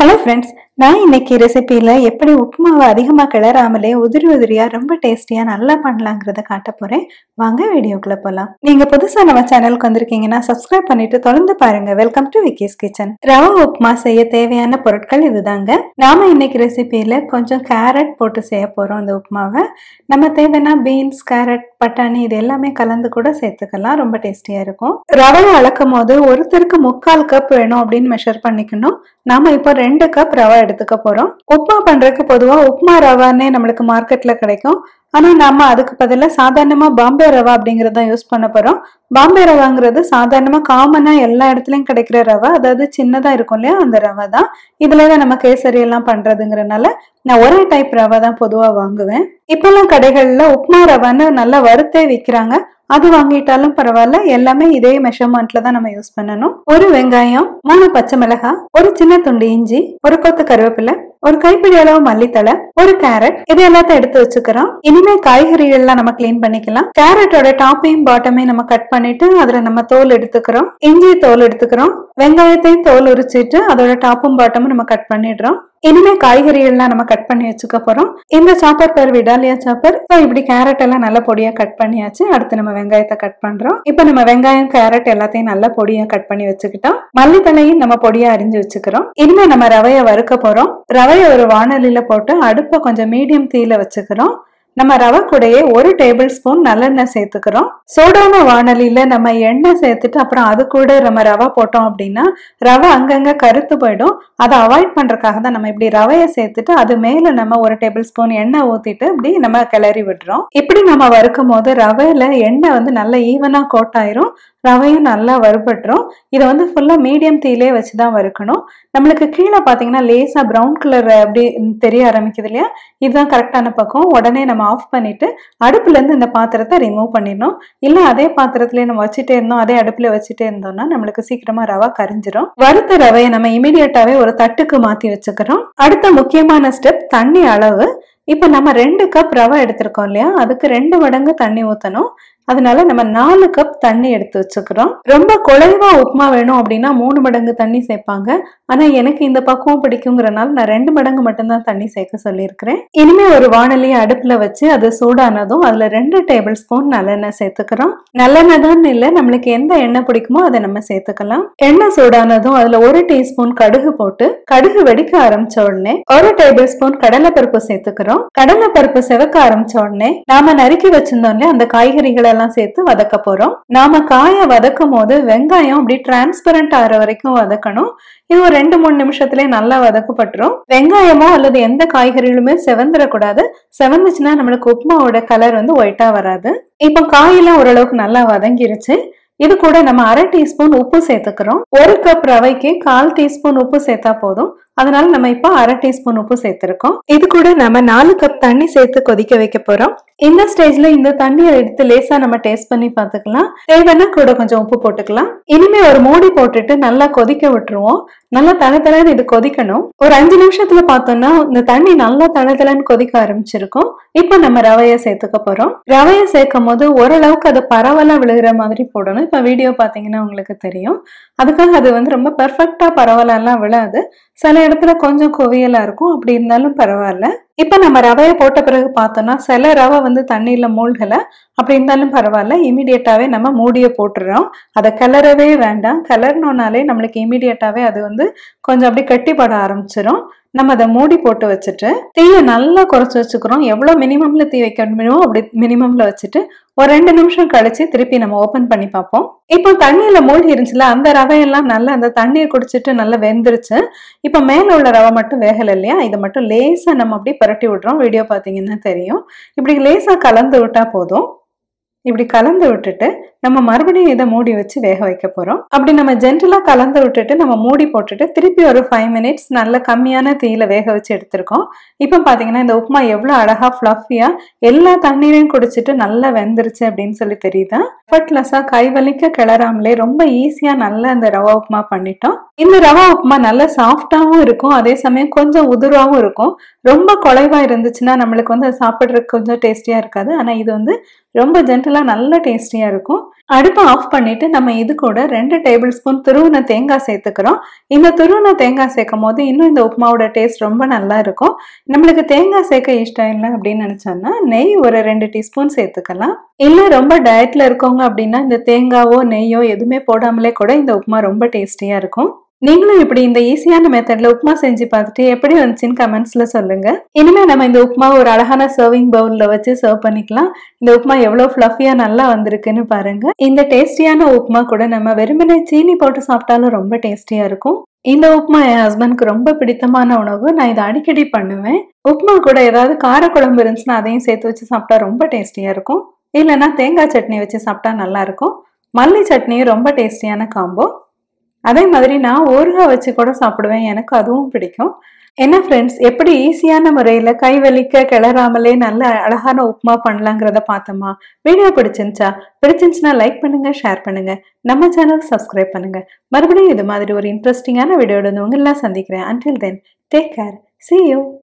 hello friends நான் இன்னைக்கு ரெசிபியில் எப்படி உப்புமாவை அதிகமாக கிளறாமலே உதிரி உதிரியாக ரொம்ப டேஸ்டியாக நல்லா பண்ணலாங்கிறத காட்ட போகிறேன் வாங்க வீடியோக்குள்ளே போகலாம் நீங்கள் புதுசாக நம்ம சேனலுக்கு வந்திருக்கீங்கன்னா சப்ஸ்கிரைப் பண்ணிட்டு தொடர்ந்து பாருங்க welcome to Vicky's kitchen rava upma செய்ய தேவையான பொருட்கள் இதுதாங்க நாம இன்னைக்கு ரெசிபியில் கொஞ்சம் கேரட் போட்டு செய்ய போகிறோம் அந்த உப்புமாவை நம்ம தேவைன்னா பீன்ஸ் கேரட் பட்டாணி இது எல்லாமே கலந்து கூட சேர்த்துக்கலாம் ரொம்ப டேஸ்டியாக இருக்கும் ரவையை அளக்கும் போது ஒருத்தருக்கு முக்கால் கப் வேணும் அப்படின்னு மெஷர் பண்ணிக்கணும் நாம இப்போ ரெண்டு கப் ரவை எடுத்துக்க போறோம் உப்புமா பண்றதுக்கு பொதுவா உப்புமா ரவான்னே நம்மளுக்கு மார்க்கெட்ல கிடைக்கும் ஆனா நாம அதுக்கு பதிலா சாதாரணமா பாம்பே ரவா அப்படிங்கறத யூஸ் பண்ண போறோம் பாம்பே ரவாங்கிறது சாதாரணமா காமனா எல்லா இடத்துலயும் கிடைக்கிற ரவை அதாவது சின்னதா இருக்கும் இல்லையா அந்த ரவை தான் இதுல தான் நம்ம கேசரி எல்லாம் பண்றதுங்கிறனால நான் ஒரே டைப் ரவை தான் பொதுவா வாங்குவேன் இப்பெல்லாம் கடைகள்ல உப்புமா ரவான்னு நல்லா வறுத்தே விற்கிறாங்க அது வாங்கிட்டாலும் பரவாயில்ல எல்லாமே இதே மெஷர்மெண்ட்ல தான் நம்ம யூஸ் பண்ணணும் ஒரு வெங்காயம் மூணு பச்சை மிளகாய் ஒரு சின்ன துண்டு இஞ்சி ஒரு கொத்து கருவேப்பிலை ஒரு கைப்பிடி அளவு மல்லித்தலை ஒரு கேரட் இது எல்லாத்தையும் எடுத்து வச்சுக்கிறோம் இனிமே காய்கறிகள்லாம் நம்ம க்ளீன் பண்ணிக்கலாம் கேரட்டோட டாப்பையும் பாட்டமையும் நம்ம கட் பண்ணிட்டு அதுல நம்ம தோல் எடுத்துக்கிறோம் இஞ்சி தோல் எடுத்துக்கிறோம் வெங்காயத்தையும் தோல் உரிச்சிட்டு அதோட டாப்பும் பாட்டமும் நம்ம கட் பண்ணிடுறோம் இனிமே காய்கறிகள்லாம் நம்ம கட் பண்ணி வச்சுக்க போறோம் இந்த சாப்பர் பேர் விடாலியா சாப்பர் ஸோ இப்படி கேரட் எல்லாம் நல்லா பொடியா கட் பண்ணியாச்சு அடுத்து நம்ம வெங்காயத்தை கட் பண்றோம் இப்போ நம்ம வெங்காயம் கேரட் எல்லாத்தையும் நல்லா பொடியா கட் பண்ணி வச்சுக்கிட்டோம் மல்லித்தலையும் நம்ம பொடியா அரிஞ்சு வச்சுக்கிறோம் இனிமே நம்ம ரவையை வறுக்க போறோம் ரவையை ஒரு வானலியில போட்டு அடுப்பை கொஞ்சம் மீடியம் தீயில வச்சுக்கிறோம் நம்ம ரவை கூடயே ஒரு டேபிள் ஸ்பூன் நல்லெண்ணெய் சேர்த்துக்கிறோம் சூடான வானலியில நம்ம எண்ணெய் சேர்த்துட்டு அப்புறம் அது கூட நம்ம ரவை போட்டோம் அப்படின்னா ரவை அங்கங்க கருத்து போயிடும் அதை அவாய்ட் பண்றதுக்காக தான் நம்ம இப்படி ரவையை சேர்த்துட்டு அது மேல நம்ம ஒரு டேபிள் ஸ்பூன் எண்ணெய் ஊத்திட்டு இப்படி நம்ம கிளறி விடுறோம் இப்படி நம்ம வறுக்கும் போது ரவையில எண்ணெய் வந்து நல்ல ஈவனா கோட் ஆயிரும் ரவையும் நல்லா வறுபட்டுரும் இதை வந்து ஃபுல்லா மீடியம் தீயிலே வச்சு தான் வறுக்கணும் நம்மளுக்கு கீழே பார்த்தீங்கன்னா லேசா ப்ரௌன் கலர் அப்படி தெரிய ஆரம்பிக்குது இல்லையா இதுதான் கரெக்டான பக்கம் உடனே நம்ம ஆஃப் பண்ணிட்டு அடுப்புல இருந்து இந்த பாத்திரத்தை ரிமூவ் பண்ணிடணும் இல்ல அதே பாத்திரத்திலே நம்ம வச்சுட்டே இருந்தோம் அதே அடுப்புல வச்சுட்டே இருந்தோம்னா நம்மளுக்கு சீக்கிரமா ரவா கரிஞ்சிரும் வறுத்த ரவையை நம்ம இமீடியட்டாவே ஒரு தட்டுக்கு மாத்தி வச்சுக்கிறோம் அடுத்த முக்கியமான ஸ்டெப் தண்ணி அளவு இப்ப நம்ம ரெண்டு கப் ரவை எடுத்திருக்கோம் இல்லையா அதுக்கு ரெண்டு மடங்கு தண்ணி ஊத்தணும் அதனால நம்ம நாலு கப் தண்ணி எடுத்து வச்சுக்கிறோம் ரொம்ப குறைவா உப்புமா வேணும் அப்படின்னா மூணு மடங்கு தண்ணி சேர்ப்பாங்க ஆனா எனக்கு இந்த பக்குவம் பிடிக்குங்கிறனால நான் ரெண்டு மடங்கு மட்டும்தான் தண்ணி சேர்க்க சொல்லியிருக்கிறேன் இனிமே ஒரு வானலியை அடுப்புல வச்சு அது சூடானதும் அதுல ரெண்டு டேபிள் ஸ்பூன் நல்லெண்ணெய் சேர்த்துக்கிறோம் நல்லெண்ணெய் தான் இல்லை நம்மளுக்கு எந்த எண்ணெய் பிடிக்குமோ அதை நம்ம சேர்த்துக்கலாம் எண்ணெய் சூடானதும் அதுல ஒரு டீஸ்பூன் கடுகு போட்டு கடுகு வெடிக்க ஆரம்பிச்ச உடனே ஒரு டேபிள் ஸ்பூன் கடலைப்பருப்பு சேர்த்துக்கிறோம் கடலைப்பருப்பு செவக்க ஆரம்பிச்ச உடனே நாம நறுக்கி வச்சிருந்தோம் இல்லையா அந்த காய்கறிகளை எல்லாம் சேர்த்து வதக்க போறோம் நாம காய வதக்கும் போது வெங்காயம் அப்படி டிரான்ஸ்பரண்ட் ஆகிற வரைக்கும் வதக்கணும் இது ஒரு ரெண்டு மூணு நிமிஷத்துலயே நல்லா வதக்கப்பட்டுரும் வெங்காயமோ அல்லது எந்த காய்கறிகளுமே செவந்துடக்கூடாது செவந்துச்சுன்னா நம்மளுக்கு உப்புமாவோட கலர் வந்து ஒயிட்டா வராது இப்போ காயெல்லாம் ஓரளவுக்கு நல்லா வதங்கிருச்சு இது கூட நம்ம அரை டீஸ்பூன் உப்பு சேர்த்துக்கிறோம் ஒரு கப் ரவைக்கு கால் டீஸ்பூன் உப்பு சேர்த்தா போதும் அதனால நம்ம இப்போ அரை டீஸ்பூன் உப்பு சேர்த்திருக்கோம் இது கூட நம்ம நாலு கப் தண்ணி சேர்த்து கொதிக்க வைக்க போறோம் இந்த ஸ்டேஜ்ல இந்த தண்ணியை எடுத்து லேசா நம்ம டேஸ்ட் பண்ணி பார்த்துக்கலாம் தேவைன்னா கூட கொஞ்சம் உப்பு போட்டுக்கலாம் இனிமே ஒரு மூடி போட்டுட்டு நல்லா கொதிக்க விட்டுருவோம் நல்லா தள தளன்னு இது கொதிக்கணும் ஒரு அஞ்சு நிமிஷத்துல பார்த்தோம்னா இந்த தண்ணி நல்லா தள தளன்னு கொதிக்க ஆரம்பிச்சிருக்கும் இப்போ நம்ம ரவையை சேர்த்துக்க போறோம் ரவையை சேர்க்கும் போது ஓரளவுக்கு அது பரவலா விழுகிற மாதிரி போடணும் இப்ப வீடியோ பாத்தீங்கன்னா உங்களுக்கு தெரியும் அதுக்காக அது வந்து ரொம்ப பெர்ஃபெக்டா பரவலாம் விழாது சில இடத்துல கொஞ்சம் குவியலா இருக்கும் அப்படி இருந்தாலும் பரவாயில்ல இப்ப நம்ம ரவையை போட்ட பிறகு பார்த்தோம்னா சில ரவை வந்து தண்ணியில மூழ்கல அப்படி இருந்தாலும் பரவாயில்ல இமீடியட்டாவே நம்ம மூடிய போட்டுறோம் அதை கிளறவே வேண்டாம் கிளறணும்னாலே நம்மளுக்கு இமீடியட்டாவே அது வந்து கொஞ்சம் அப்படி கட்டிப்பட ஆரம்பிச்சிரும் நம்ம அதை மூடி போட்டு வச்சுட்டு தீயை நல்லா குறைச்சி வச்சுக்கிறோம் எவ்வளோ மினிமம்ல தீ வைக்க முடியுமோ அப்படி மினிமம்ல வச்சுட்டு ஒரு ரெண்டு நிமிஷம் கழிச்சு திருப்பி நம்ம ஓபன் பண்ணி பார்ப்போம் இப்போ தண்ணியில மூழ்கி இருந்துச்சுல அந்த ரவையெல்லாம் நல்லா அந்த தண்ணியை குடிச்சிட்டு நல்லா வெந்துருச்சு இப்போ மேல உள்ள ரவை மட்டும் வேகலை இல்லையா இதை மட்டும் லேசா நம்ம அப்படி புரட்டி விடுறோம் வீடியோ பார்த்தீங்கன்னா தெரியும் இப்படி லேசா கலந்து விட்டா போதும் இப்படி கலந்து விட்டுட்டு நம்ம மறுபடியும் இதை மூடி வச்சு வேக வைக்க போறோம் அப்படி நம்ம ஜென்டலா கலந்து விட்டுட்டு நம்ம மூடி போட்டுட்டு திருப்பி ஒரு ஃபைவ் மினிட்ஸ் நல்ல கம்மியான தீயில வேக வச்சு எடுத்திருக்கோம் இப்போ பாத்தீங்கன்னா இந்த உப்புமா எவ்வளவு அழகா ஃப்ளஃபியா எல்லா தண்ணீரையும் குடிச்சிட்டு நல்லா வெந்துருச்சு அப்படின்னு சொல்லி தெரியுதா எஃபர்ட்லெஸ்ஸா கை வலிக்க கிளறாமலே ரொம்ப ஈஸியா நல்லா இந்த ரவா உப்புமா பண்ணிட்டோம் இந்த ரவா உப்புமா நல்லா சாஃப்டாவும் இருக்கும் அதே சமயம் கொஞ்சம் உதிராவும் இருக்கும் ரொம்ப குலைவா இருந்துச்சுன்னா நம்மளுக்கு வந்து அது சாப்பிட்றதுக்கு கொஞ்சம் டேஸ்டியா இருக்காது ஆனா இது வந்து ரொம்ப ஜென்டலா நல்ல டேஸ்டியா இருக்கும் அடுப்பை ஆஃப் பண்ணிட்டு நம்ம இது கூட ரெண்டு டேபிள் ஸ்பூன் துருவின தேங்காய் சேர்த்துக்கிறோம் இந்த துருவின தேங்காய் சேர்க்கும் போது இன்னும் இந்த உப்புமாவோட டேஸ்ட் ரொம்ப நல்லா இருக்கும் நம்மளுக்கு தேங்காய் சேர்க்க இஷ்டம் இல்லை அப்படின்னு நினைச்சோம்னா நெய் ஒரு ரெண்டு டீஸ்பூன் சேர்த்துக்கலாம் இல்லை ரொம்ப டயட்ல இருக்கவங்க அப்படின்னா இந்த தேங்காவோ நெய்யோ எதுவுமே போடாமலே கூட இந்த உப்புமா ரொம்ப டேஸ்டியா இருக்கும் நீங்களும் இப்படி இந்த ஈஸியான மெத்தட்ல உப்புமா செஞ்சு பார்த்துட்டு எப்படி வந்துச்சுன்னு கமெண்ட்ஸ்ல சொல்லுங்க இனிமே நம்ம இந்த உப்புமா ஒரு அழகான சர்விங் பவுல்ல வச்சு சர்வ் பண்ணிக்கலாம் இந்த உப்புமா எவ்வளவு ஃப்ளஃபியா நல்லா வந்திருக்குன்னு பாருங்க இந்த டேஸ்டியான உப்புமா கூட நம்ம வெறுமனே சீனி போட்டு சாப்பிட்டாலும் ரொம்ப டேஸ்டியா இருக்கும் இந்த உப்புமா என் ஹஸ்பண்ட்க்கு ரொம்ப பிடித்தமான உணவு நான் இதை அடிக்கடி பண்ணுவேன் உப்புமா கூட ஏதாவது காரக்குழம்பு இருந்துச்சுன்னா அதையும் சேர்த்து வச்சு சாப்பிட்டா ரொம்ப டேஸ்டியா இருக்கும் இல்லைன்னா தேங்காய் சட்னி வச்சு சாப்பிட்டா நல்லா இருக்கும் மல்லி சட்னியும் ரொம்ப டேஸ்டியான காம்போ அதே மாதிரி நான் ஊறுகாய் வச்சு கூட சாப்பிடுவேன் எனக்கு அதுவும் பிடிக்கும் என்ன ஃப்ரெண்ட்ஸ் எப்படி ஈஸியான முறையில் கை வலிக்க கிளறாமலே நல்ல அழகான உப்புமா பண்ணலாங்கிறத பார்த்தோமா வீடியோ பிடிச்சிருந்துச்சா பிடிச்சிருந்துச்சுன்னா லைக் பண்ணுங்க ஷேர் பண்ணுங்க நம்ம சேனல் சப்ஸ்கிரைப் பண்ணுங்க மறுபடியும் இது மாதிரி ஒரு இன்ட்ரெஸ்டிங்கான வீடியோட உங்களெல்லாம் சந்திக்கிறேன் until then take care see you